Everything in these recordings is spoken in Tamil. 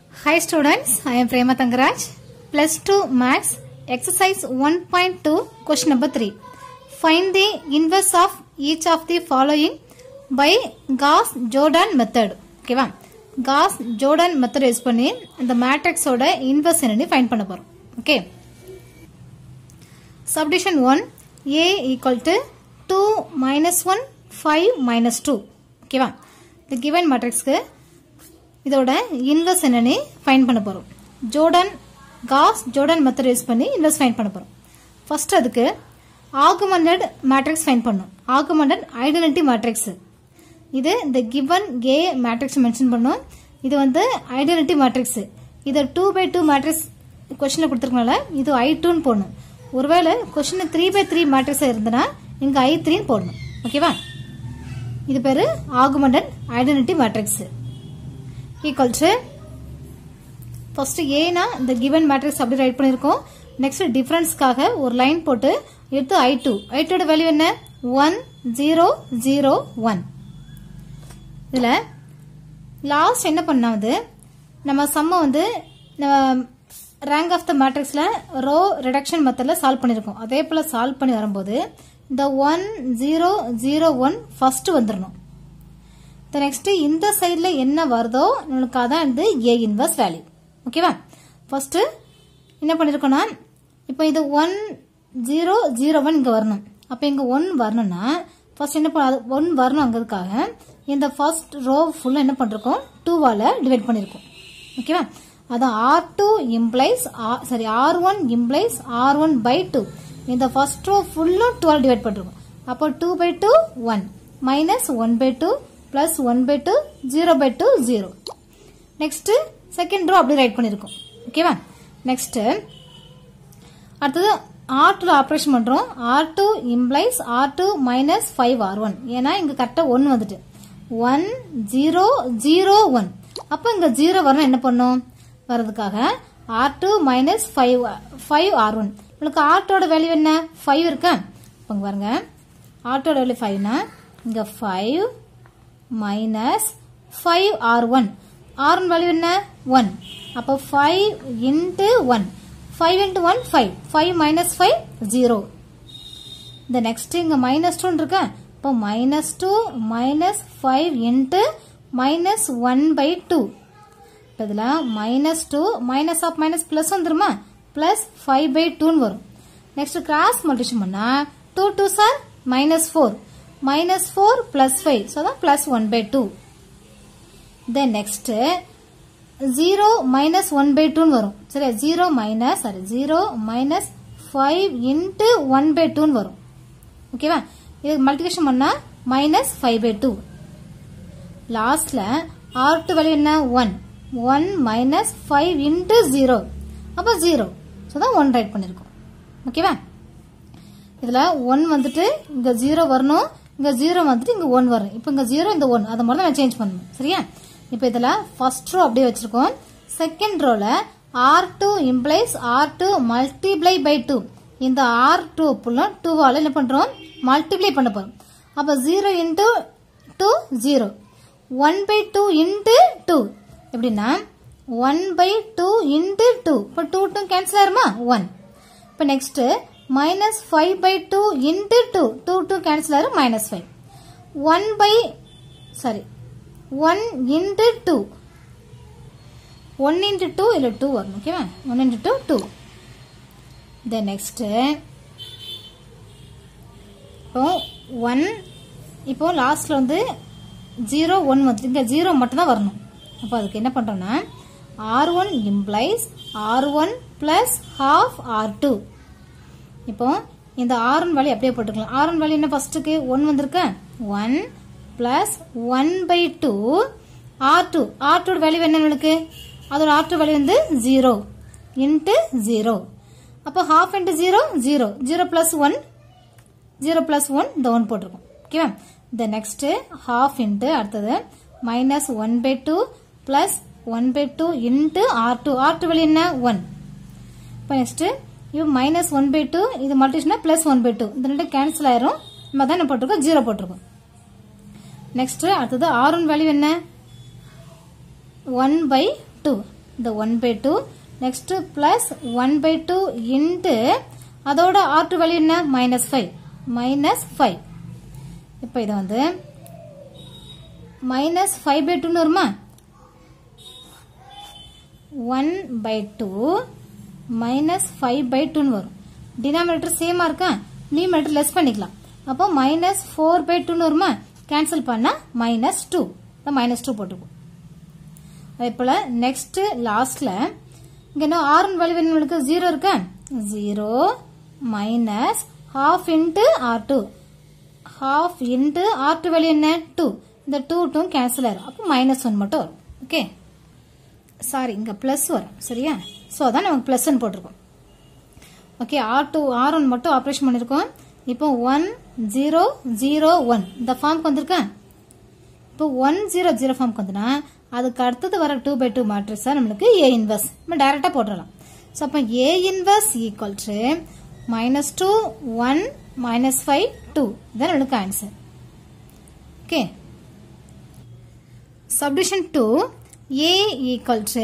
Hi students, I am Prema Tangaraj. Plus 2 Max, exercise 1.2, question number 3. Find the inverse of each of the following by Gauss Jordan method. ஓகேவா காஸ் ஜோர்டன் மெத்தட் யூஸ் பண்ணி இந்த மேட்ரிக்ஸோட இன்வெர்ஸ் என்னன்னு ஃபைண்ட் பண்ண போறோம் ஓகே சப்டிஷன் one A equal to two minus one five minus two ஓகேவா இந்த கிவன் மேட்ரிக்ஸ்க்கு இதோட இன்வெர்ஸ் என்னன்னு ஃபைண்ட் பண்ண போறோம் Jordan Gauss Jordan method use பண்ணி இன்வெர்ஸ் ஃபைண்ட் பண்ண போறோம் ஃபர்ஸ்ட் அதுக்கு ஆகுமெண்டட் மேட்ரிக்ஸ் ஃபைண்ட் பண்ணும் ஆகுமெண்டட் ஐடென்டிட்டி மேட்ரிக்ஸ் இது இந்த கிவன் ஏ மேட்ரிக்ஸ் மென்ஷன் பண்ணும் இது வந்து ஐடென்டிட்டி மேட்ரிக்ஸ் இது டூ பை டூ மேட்ரிக்ஸ் கொஸ்டின்ல கொடுத்துருக்கனால இது ஐ டூன்னு போடணும் ஒருவேளை question three by three matrix இருந்ததுன்னா இங்க ஐ த்ரீன்னு போடணும் ஓகேவா இது பேரு augmented identity matrix equal to first ஏனா இந்த கிவன் மேட்ரிக்ஸ் அப்படி ரைட் பண்ணிருக்கோம் நெக்ஸ்ட் டிஃபரன்ஸ்க்காக ஒரு லைன் போட்டு எடுத்து ஐ டூ ஐ டூட வேல்யூ என்ன ஒன் ஜீரோ ஜீரோ ஒன் இதுல லாஸ்ட் என்ன பண்ணா வந்து நம்ம சம்ம வந்து ரேங்க் ஆஃப் த மேட்ரிக்ஸ்ல ரோ ரிடக்ஷன் மெத்தட்ல சால்வ் பண்ணிருக்கோம் அதே போல சால்வ் பண்ணி வரும்போது இந்த one zero zero one first வந்துடணும் நெக்ஸ்ட் இந்த சைட்ல என்ன வருதோ நம்மளுக்கு அதான் வந்து ஏ இன்வர்ஸ் வேல்யூ ஓகேவா ஃபர்ஸ்ட் என்ன பண்ணிருக்கோம்னா இப்போ இது ஒன் ஜீரோ ஜீரோ ஒன் இங்க வரணும் அப்ப இங்க ஒன் வரணும்னா ஃபர்ஸ்ட் என்ன பண்ண ஒன் வரணும் அங்கிறதுக்காக இந்த ஃபர்ஸ்ட் ரோ ஃபுல்லா என்ன பண்ணிருக்கோம் டூவால டிவைட் பண்ணிருக்கோம் ஓகேவா அதான் R two implies sorry R one implies R one by two இந்த ஃபர்ஸ்ட் ரோ ஃபுல்லும் டுவெல் டிவைட் பண்ணிருக்கோம் அப்போ two by two one minus one by two plus one by two zero by two zero next second row அப்படி ரைட் பண்ணிருக்கோம் ஓகேவா நெக்ஸ்ட் அடுத்தது ஆர் டூ ஆப்ரேஷன் பண்றோம் R two implies R two minus five R one ஏன்னா இங்க கரெக்டா ஒன் வந்துட்டு ஒன் ஜீரோ ஜீரோ ஒன் அப்ப இங்க ஜீரோ வரணும் என்ன பண்ணும் வர்றதுக்காக R two minus five five R one உங்களுக்கு ஆர்டோட வேல்யூ என்ன ஃபைவ் இருக்கா இப்போ இங்க பாருங்க ஆர்டோட வேல்யூ ஃபைவ்னா இங்க five minus five R one R one value என்ன ஒன் அப்போ five into one five into one five five minus five zero இந்த நெக்ஸ்ட் இங்க மைனஸ் டூ இருக்கா இப்போ minus two minus five into minus one by two இப்போ இதில் minus two minus of minus plus வந்துருமா பிளஸ் ஃபைவ் பை டூன்னு வரும் நெக்ஸ்ட் கிராஸ் மல்டிஷன் பண்ணா two two sir minus four minus four plus five so தான் plus one by two then next zero minus one by டூன்னு வரும் சரி zero minus sorry zero minus five into one by டூன்னு வரும் ஓகேவா இது மல்டிபிகேஷன் பண்ணா மைனஸ் ஃபைவ் பை டூ லாஸ்ட்ல ஆர் டூ வேல்யூ என்ன one one minus five into zero அப்போ ஜீரோ ஸோ தான் ஒன் ரைட் பண்ணிருக்கோம் ஓகேவா இதுல ஒன் வந்துட்டு இங்க ஜீரோ வரணும் இங்க ஜீரோ வந்துட்டு இங்க ஒன் வரும் இப்போ இங்க ஜீரோ இந்த ஒன் அதை மட்டும் தான் சேஞ்ச் பண்ணணும் சரியா இப்போ இதுல ஃபர்ஸ்ட் ரோ அப்படியே வச்சிருக்கோம் செகண்ட் ரோல R two implies R two multiply by two இந்த ஆர் டூ ஃபுல்லும் டூவால என்ன பண்றோம் மல்டிப்ளை பண்ண போறோம் அப்ப zero into two zero one by two into two எப்படின்னா one by two into two இப்போ டூ டூ கேன்சல் ஆயிருமா ஒன் இப்போ next minus five by two into two two two cancel ஆயிரும் minus five one by sorry one into two one into two இல்லை டூ வரும் ஓகேவா one into two two then next இப்போ ஒன் இப்போ லாஸ்ட்ல வந்து ஜீரோ ஒன் வந்து இங்க ஜீரோ மட்டும் தான் வரணும் அப்போ அதுக்கு என்ன பண்றோம்னா R one implies R one plus half R two இப்போ இந்த ஆர் ஒன் வேல்யூ அப்படியே போட்டுக்கலாம் ஆர் ஒன் வேல்யூ என்ன ஃபர்ஸ்ட்டுக்கு ஒன் வந்திருக்க one plus one by two R two R two value two நம்மளுக்கு அதோட ஆர் டூ வேல்யூ வந்து ஜீரோ இன்ட்டு ஜீரோ அப்போ half into zero zero zero plus one zero plus one இந்த ஒன் போட்டிருக்கோம் ஓகேவா இந்த நெக்ஸ்ட் ஹாஃப் இன்ட்டு அடுத்தது minus one by two plus one by two into R two R two value என்ன ஒன் இப்போ நெக்ஸ்ட் இது மைனஸ் ஒன் பை டூ இது மல்டிஷனா பிளஸ் ஒன் பை டூ இந்த ரெண்டு கேன்சல் ஆயிரும் நம்ம தான் என்ன போட்டிருக்கோம் ஜீரோ போட்டிருக்கோம் நெக்ஸ்ட் அடுத்தது ஆர் ஒன் வேல்யூ என்ன ஒன் பை டூ இந்த one by two next plus one by two into அதோட ஆர் டூ வேல்யூ என்ன மைனஸ் ஃபைவ் மைனஸ் ஃபைவ் இப்போ இது வந்து மைனஸ் ஃபைவ் பை டூன்னு வருமா one by two minus five by டூன்னு வரும் டினாமினேட்டர் சேமா இருக்கா நியூமினேட்டர் லெஸ் பண்ணிக்கலாம் அப்போ மைனஸ் ஃபோர் பை டூன்னு வருமா கேன்சல் பண்ணா மைனஸ் டூ மைனஸ் டூ போட்டுக்குவோம் அதே போல நெக்ஸ்ட் லாஸ்ட்ல இங்க என்ன ஆர் ஒன் வேல்யூ நம்மளுக்கு ஜீரோ இருக்கா zero minus half into R two half into R two value என்ன டூ இந்த டூ டூ கேன்சல் ஆயிரும் அப்போ மைனஸ் ஒன் மட்டும் வரும் ஓகே சாரி இங்க பிளஸ் வரும் சரியா ஸோ அதான் நமக்கு பிளஸ்ன்னு போட்டிருக்கோம் okay R two R one மட்டும் ஆப்ரேஷன் பண்ணியிருக்கோம் இப்போ ஒன் ஜீரோ ஜீரோ ஒன் இந்த ஃபார்முக்கு வந்திருக்கேன் இப்போ ஒன் ஜீரோ ஜீரோ ஃபார்முக்கு வந்துனா அதுக்கு அடுத்தது வர டூ பை டூ மேட்ரிக்ஸ் தான் நம்மளுக்கு ஏ இன்வர்ஸ் நம்ம டைரக்டா போட்டுடலாம் ஸோ அப்போ A inverse equal to minus two one minus five two இதான் நம்மளுக்கு answer okay subdivision two A equal to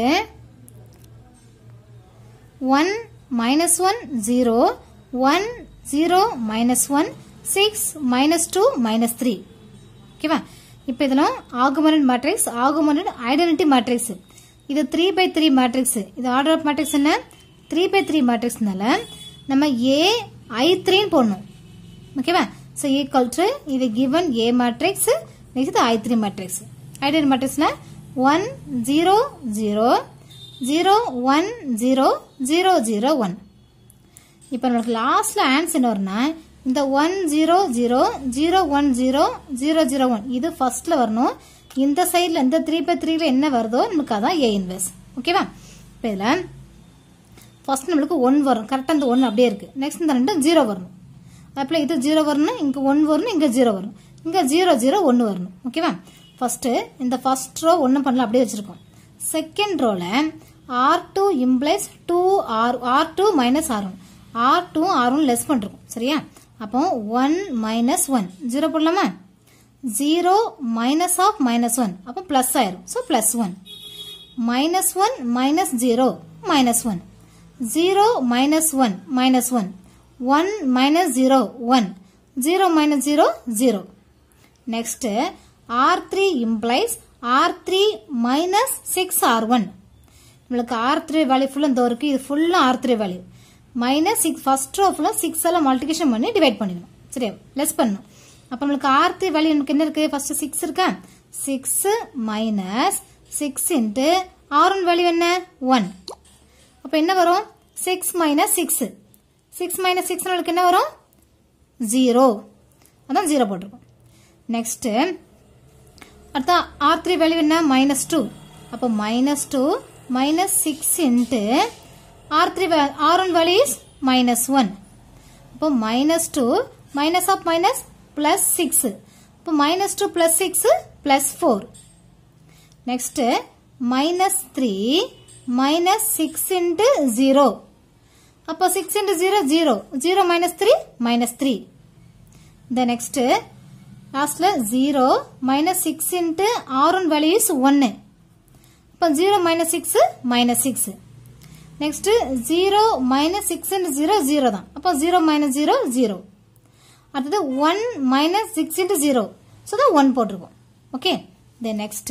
one minus one zero one zero minus one six minus two minus three ஓகேவா இப்போ இதெல்லாம் augmented matrix augmented identity matrix இது த்ரீ பை த்ரீ மேட்ரிக்ஸ் இது ஆர்டர் ஆஃப் மேட்ரிக்ஸ் என்ன த்ரீ பை த்ரீ மேட்ரிக்ஸ்னால நம்ம ஏ ஐ த்ரீன்னு போடணும் ஓகேவா ஸோ ஈக்குவல் டு இது given A matrix next I three matrix identity மேட்ரிக்ஸ்னா one zero zero zero one zero zero zero one இப்போ நம்மளுக்கு லாஸ்ட்ல ஆன்சர் என்ன வரும்னா இந்த one zero zero zero one zero zero zero one இது ஃபர்ஸ்ட்ல வரணும் இந்த சைட்ல இந்த த்ரீ பை த்ரீல என்ன வருதோ நமக்கு அதான் ஏ இன்வெர்ஸ் ஓகேவா இப்போ இதில் ஃபர்ஸ்ட் நம்மளுக்கு ஒன் வரும் கரெக்டாக இந்த ஒன் அப்படியே இருக்கு நெக்ஸ்ட் இந்த ரெண்டு ஜீரோ வரணும் அப்போ இது ஜீரோ வரணும் இங்கே ஒன் வரணும் இங்கே ஜீரோ வரும் இங்கே ஜீரோ ஜீரோ ஒன்று வரணும் ஓகேவா ஃபர்ஸ்ட் இந்த ஃபர்ஸ்ட் ரோ ஒன்றும் பண்ணல அப்படியே வச்சிருக்கோம் செகண்ட் ரோல R two implies two R R two minus R one R two R one less பண்ணிருக்கோம் சரியா அப்போ ஒன் மைனஸ் ஒன் ஜீரோ போடலாமா zero minus of minus one அப்போ பிளஸ் ஆயிரும் so plus one minus one minus zero minus one zero minus one minus one one minus zero one zero minus zero zero next R three implies R three minus six R one நம்மளுக்கு ஆர் த்ரீ வேல்யூ ஃபுல்லாக இந்த இருக்கு இது ஃபுல்லாக R three value minus six first row ஃபுல்லாக சிக்ஸ் எல்லாம் மல்டிகேஷன் பண்ணி டிவைட் பண்ணிடணும் சரியா லெஸ் பண்ணணும் அப்போ நம்மளுக்கு ஆர் த்ரீ வேல்யூ நமக்கு என்ன இருக்கு ஃபர்ஸ்ட் சிக்ஸ் இருக்கா six minus six into R one value என்ன ஒன் அப்போ என்ன வரும் six minus six six minus six நம்மளுக்கு என்ன வரும் ஜீரோ அதான் ஜீரோ போட்டிருக்கோம் நெக்ஸ்ட் அடுத்த ஆர் த்ரீ வேல்யூ என்ன மைனஸ் டூ அப்போ minus two minus six into R three R one value is minus one அப்போ minus two minus of minus plus six இப்போ minus two plus six plus four next minus three minus six into zero அப்போ six into zero zero zero minus three minus three இந்த நெக்ஸ்ட் லாஸ்ட்ல zero minus six into R one value is ஒன்னு இப்போ zero minus six minus six next zero minus six into zero zero தான் அப்போ ஜீரோ மைனஸ் ஜீரோ ஜீரோ அடுத்தது one minus six into zero so தான் ஒன் போட்டிருக்கோம் ஓகே தென் நெக்ஸ்ட்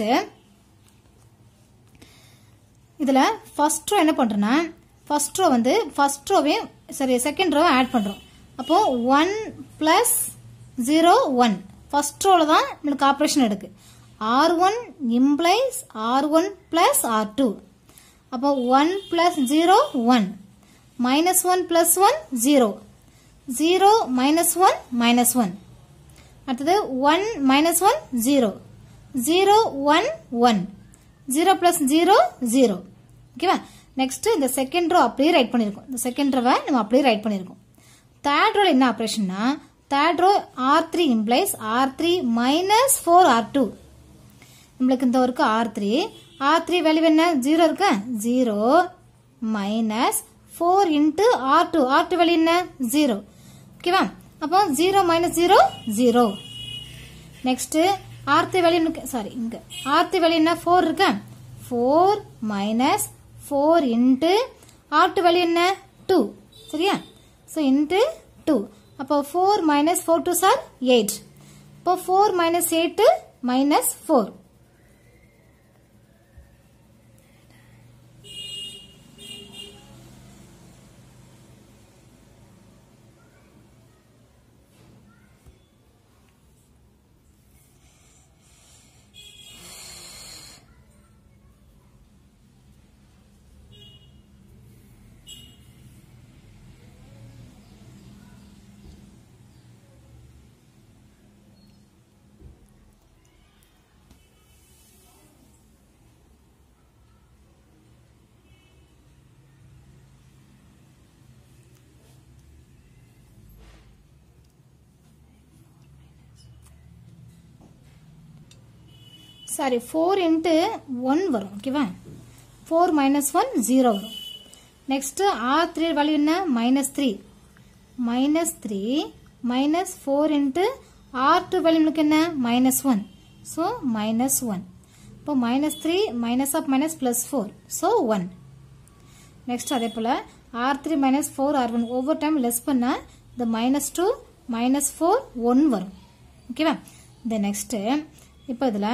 இதில் ஃபர்ஸ்ட் ரோ என்ன பண்ணுறோன்னா ஃபர்ஸ்ட் ரோ வந்து ஃபர்ஸ்ட் ரோவையும் சரி செகண்ட் ரோவை ஆட் பண்ணுறோம் அப்போ one plus zero one first ரோவில் தான் நம்மளுக்கு ஆப்ரேஷன் எடுக்கு R one implies R one plus R two அப்போ one plus zero one minus one plus one zero zero minus one minus one அடுத்தது one minus one zero zero one one zero plus zero zero ஓகேவா நெக்ஸ்ட் இந்த செகண்ட் ரோ அப்படியே ரைட் பண்ணியிருக்கோம் இந்த செகண்ட் ரோவை நம்ம அப்படியே ரைட் பண்ணியிருக்கோம் தேர்ட் ரோல என்ன ஆப்ரேஷன்னா third row R three implies R three minus four R two நம்மளுக்கு இந்த work R three R three value என்ன ஜீரோ இருக்கா zero minus four into R two R two value என்ன ஜீரோ ஓகேவா அப்போ zero minus zero zero next R three value sorry இங்க ஆர் த்ரீ வேல்யூ என்ன ஃபோர் இருக்கா four minus four into R two value என்ன டூ சரியா ஸோ இன்ட்டு டூ அப்போ four minus four two sir eight இப்போ four minus eight minus four sorry four into one வரும் ஓகேவா ஃபோர் மைனஸ் ஒன் ஜீரோ வரும் நெக்ஸ்ட் ஆர் த்ரீ வேல்யூ என்ன minus three minus three minus four into R two value நமக்கு என்ன minus one so minus one இப்போ minus three minus of minus plus four so one next அதே போல் R three minus four R one ஒவ்வொரு டைம் லெஸ் பண்ணால் இந்த minus two minus four one வரும் ஓகேவா இந்த நெக்ஸ்ட்டு இப்போ இதில்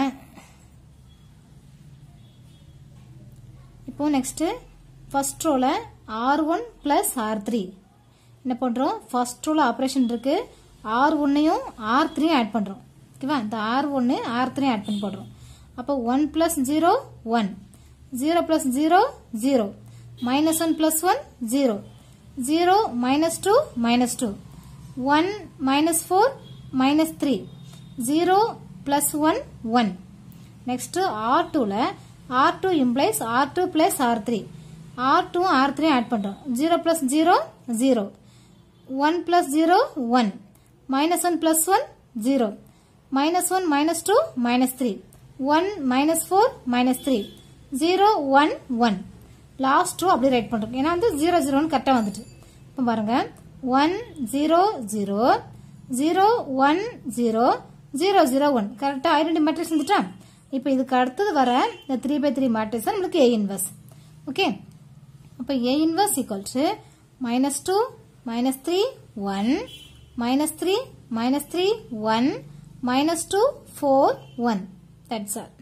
இப்போ நெக்ஸ்ட்டு ஃபர்ஸ்ட் ரோல R one plus R three என்ன பண்ணுறோம் ஃபர்ஸ்ட் ரோல ஆப்ரேஷன் இருக்கு ஆர் ஒன்னையும் ஆர் த்ரீயும் ஆட் பண்ணுறோம் ஓகேவா இந்த ஆர் ஒன்று ஆர் த்ரீ ஆட் பண்ணி போடுறோம் அப்போ one plus zero one zero plus zero zero minus one plus one zero zero minus two minus two one minus four minus three zero plus one one next R டூல R two implies R two plus R three R two R three add பண்றோம் zero plus zero zero one plus zero one minus one plus one zero minus one minus two minus three one minus four minus three zero one one last two அப்படி ரைட் பண்றோம் ஏன்னா வந்து ஜீரோ ஜீரோன்னு கரெக்டாக வந்துட்டு இப்போ பாருங்க one zero zero zero one zero zero zero one கரெக்டாக ஐடென்டி மேட்ரிக்ஸ் வந்துட்டா இப்போ இதுக்கு அடுத்தது வர இந்த த்ரீ பை த்ரீ மேட்ரிக்ஸ் தான் நம்மளுக்கு ஏ இன்வர்ஸ் ஓகே அப்போ A inverse equal to minus two minus three one minus three minus three one minus two four one that's all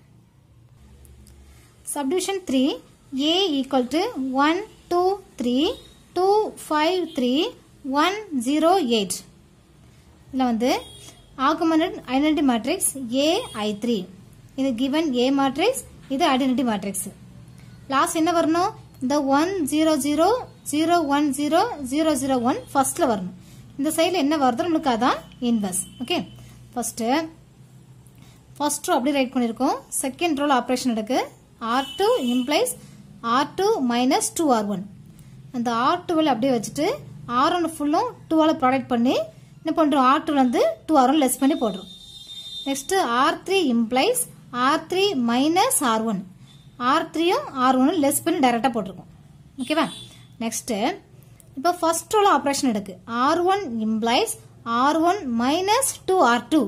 subdivision 3 a equal to 1 2 3 2 5 3 1 0 8 இதில் வந்து augmented identity matrix A I3 இது given A matrix இது identity matrix லாஸ்ட் என்ன வரணும் இந்த one zero zero zero one zero zero zero one ஃபர்ஸ்ட்ல வரணும் இந்த சைடில் என்ன வருதோ நம்மளுக்கு அதான் inverse okay first first row அப்படி ரைட் பண்ணியிருக்கோம் செகண்ட் ரோல் ஆப்ரேஷன் நடக்கு R two implies R two minus two R one அந்த ஆர் டூவில் அப்படியே வச்சுட்டு ஆர் ஒன் ஃபுல்லும் டூவால் ப்ராடக்ட் பண்ணி என்ன பண்ணுறோம் ஆர் டூவில் வந்து டூ ஆர் ஒன் லெஸ் பண்ணி போடுறோம் next R three implies R three minus R one R த்ரீயும் ஆர் ஒன்னும் லெஸ் பண்ணி டைரெக்டாக போட்டிருக்கோம் ஓகேவா நெக்ஸ்ட் இப்போ ஃபர்ஸ்ட் ரோல் ஆப்ரேஷன் எடுக்கு R one implies R one minus two R two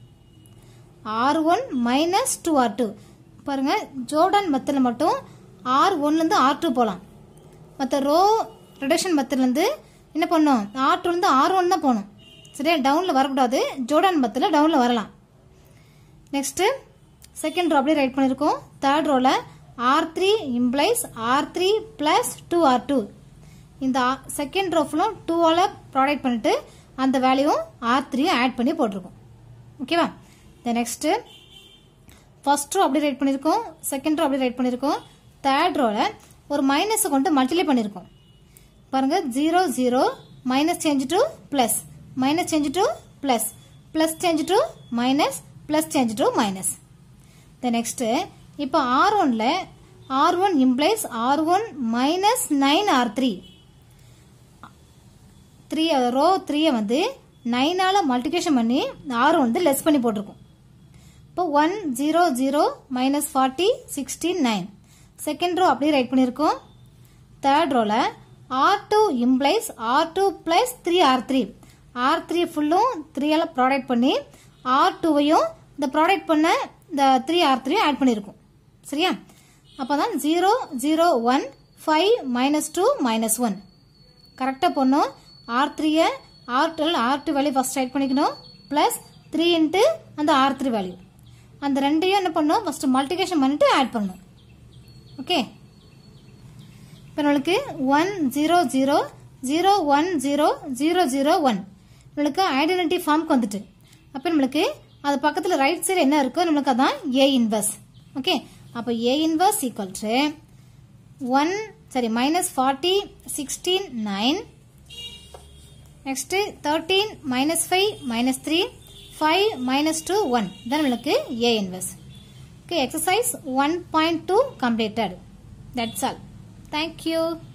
R one minus two R two பாருங்க ஜோர்டன் மெத்தடில் மட்டும் ஆர் ஒன்லேருந்து ஆர் டூ போகலாம் மற்ற ரோ ரிடக்ஷன் மெத்தட்லேருந்து என்ன பண்ணோம் ஆர் டூலேருந்து ஆர் ஒன் தான் போகணும் சரியா டவுனில் வரக்கூடாது ஜோர்டன் மெத்தடில் டவுனில் வரலாம் நெக்ஸ்ட்டு செகண்ட் ரோ அப்படியே ரைட் பண்ணியிருக்கோம் தேர்ட் ரோவில் R three implies R three plus two R two இந்த செகண்ட் ரோ ஃபுல்லும் டூவால் ப்ராடக்ட் பண்ணிட்டு அந்த வேல்யூவும் ஆர் த்ரீயும் ஆட் பண்ணி போட்டிருக்கோம் ஓகேவா த நெக்ஸ்ட்டு ஃபர்ஸ்ட் ரோ அப்படி ரைட் பண்ணியிருக்கோம் செகண்ட் ரோ அப்படி ரைட் பண்ணியிருக்கோம் தேர்ட் ரோவில் ஒரு மைனஸை கொண்டு மல்டிப்ளை பண்ணியிருக்கோம் பாருங்க zero zero minus change to plus minus change to plus plus change to minus plus change to minus the next இப்போ ஆர் ஒன்ல R one implies R one minus nine R three three row த்ரீயை வந்து நைனால மல்டிகேஷன் பண்ணி ஆர் வந்து லெஸ் பண்ணி போட்டிருக்கோம் இப்போ one zero zero minus forty sixteen nine second row அப்படியே ரைட் பண்ணியிருக்கோம் தேர்ட் ரோல R two implies R two plus three R three R three ஃபுல்லும் த்ரீயால் ப்ராடக்ட் பண்ணி ஆர் டூவையும் இந்த ப்ராடக்ட் பண்ண இந்த த்ரீ ஆர் த்ரீ ஆட் பண்ணியிருக்கோம் சரியா அப்போ தான் zero zero one five minus two minus one கரெக்டாக போடணும் ஆர் த்ரீயை ஆர் டுவெல் R two value first write பண்ணிக்கணும் ப்ளஸ் த்ரீ இன்ட்டு அந்த ஆர் த்ரீ வேல்யூ அந்த ரெண்டையும் என்ன பண்ணணும் ஃபஸ்ட்டு மல்டிகேஷன் பண்ணிட்டு ஆட் பண்ணணும் ஓகே இப்போ நம்மளுக்கு one zero zero zero one zero zero zero one நம்மளுக்கு ஐடென்டிட்டி ஃபார்முக்கு வந்துட்டு அப்போ நம்மளுக்கு அது பக்கத்தில் ரைட் சைடு என்ன இருக்கோ நம்மளுக்கு அதான் ஏ இன்வர்ஸ் ஓகே அப்போ A inverse equal to one சரி minus forty sixteen nine next thirteen minus five minus three five minus two one இதான் நம்மளுக்கு A inverse okay exercise one point two completed that's all thank you